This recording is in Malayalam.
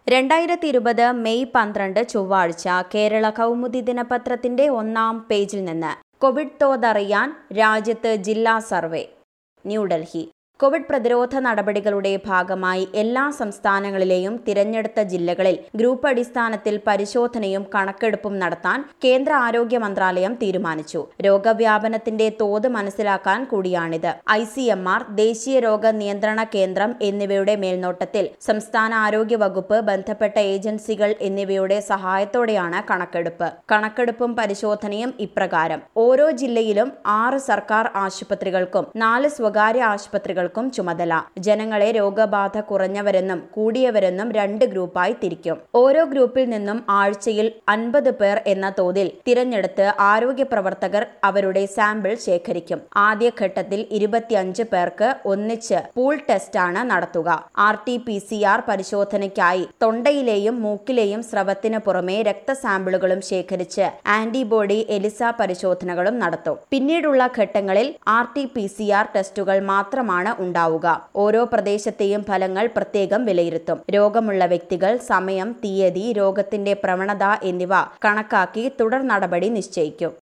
രണ്ടായിരത്തി ഇരുപത് മെയ് പന്ത്രണ്ട് ചൊവ്വാഴ്ച കേരള കൗമുദി ദിനപത്രത്തിന്റെ ഒന്നാം പേജിൽ നിന്ന് കോവിഡ് തോതറിയാൻ രാജ്യത്ത് ജില്ലാ സർവേ ന്യൂഡൽഹി കോവിഡ് പ്രതിരോധ നടപടികളുടെ ഭാഗമായി എല്ലാ സംസ്ഥാനങ്ങളിലെയും തിരഞ്ഞെടുത്ത ജില്ലകളിൽ ഗ്രൂപ്പ് അടിസ്ഥാനത്തിൽ പരിശോധനയും കണക്കെടുപ്പും നടത്താൻ കേന്ദ്ര ആരോഗ്യ മന്ത്രാലയം തീരുമാനിച്ചു രോഗവ്യാപനത്തിന്റെ തോത് മനസ്സിലാക്കാൻ കൂടിയാണിത് ഐ സി എം ആർ ദേശീയ രോഗ നിയന്ത്രണ കേന്ദ്രം എന്നിവയുടെ മേൽനോട്ടത്തിൽ സംസ്ഥാന ആരോഗ്യ വകുപ്പ് ബന്ധപ്പെട്ട ഏജൻസികൾ എന്നിവയുടെ സഹായത്തോടെയാണ് കണക്കെടുപ്പ് കണക്കെടുപ്പും പരിശോധനയും ഇപ്രകാരം ഓരോ ജില്ലയിലും ആറ് സർക്കാർ ആശുപത്രികൾക്കും നാല് സ്വകാര്യ ആശുപത്രികൾക്കും ചുമതല ജനങ്ങളെ രോഗബാധ കുറഞ്ഞവരെന്നും കൂടിയവരെന്നും രണ്ട് ഗ്രൂപ്പായി തിരിക്കും ഓരോ ഗ്രൂപ്പിൽ നിന്നും ആഴ്ചയിൽ അൻപത് പേർ എന്ന തോതിൽ തിരഞ്ഞെടുത്ത് ആരോഗ്യ പ്രവർത്തകർ അവരുടെ സാമ്പിൾ ശേഖരിക്കും ആദ്യഘട്ടത്തിൽ ഇരുപത്തിയഞ്ച് പേർക്ക് ഒന്നിച്ച് പൂൾ ടെസ്റ്റാണ് നടത്തുക R T P C R പരിശോധനയ്ക്കായി തൊണ്ടയിലെയും മൂക്കിലെയും സ്രവത്തിന് പുറമെ രക്തസാമ്പിളുകളും ശേഖരിച്ച് ആന്റിബോഡി എലിസ പരിശോധനകളും നടത്തും പിന്നീടുള്ള ഘട്ടങ്ങളിൽ R T P C R ടെസ്റ്റുകൾ മാത്രമാണ് ഉണ്ടാവുക ഓരോ പ്രദേശത്തെയും ഫലങ്ങൾ പ്രത്യേകം വിലയിരുത്തും രോഗമുള്ള വ്യക്തികൾ സമയം തീയതി രോഗത്തിന്റെ പ്രവണത എന്നിവ കണക്കാക്കി തുടർ നടപടി നിശ്ചയിക്കും